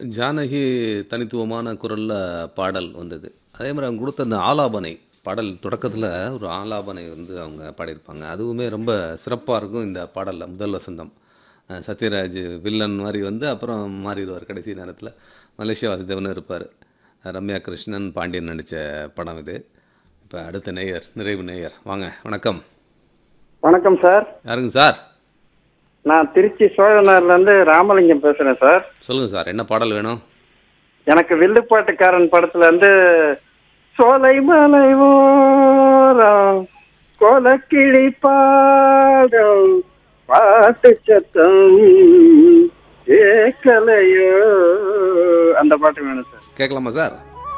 ஜானகி தனித்துவமான குரல்ல பாடல் வந்தது அதே மாதிரி அவங்க கொடுத்த அந்த ஆலாபனை பாடல் தொடக்கத்தில் ஒரு ஆலாபனை வந்து அவங்க பாடியிருப்பாங்க அதுவுமே ரொம்ப சிறப்பாக இருக்கும் இந்த பாடலில் முதல் வசந்தம் அஹ் சத்யராஜ் வில்லன் மாதிரி வந்து அப்புறம் மாறிடுவார் கடைசி நேரத்தில் மலேசியா வாசுதேவன் இருப்பார் ரம்யா கிருஷ்ணன் பாண்டியன் நடித்த படம் இது இப்போ அடுத்த நேயர் நிறைவு நேயர் வாங்க வணக்கம் வணக்கம் சார் யாருங்க சார் நான் திருச்சி சோழனர்ல இருந்து ராமலிங்கம் பேசுறேன் சார் சொல்லுங்கள் சார் என்ன பாடல் வேணும் எனக்கு வில்லுப்பாட்டுக்காரன் படத்துல இருந்து சோலை மலை ஓரம் கோலக்கிளி பாடம் பாட்டு சத்தம் ஏக்கலையோ அந்த பாட்டு வேணும் சார் கேட்கலாமா சார்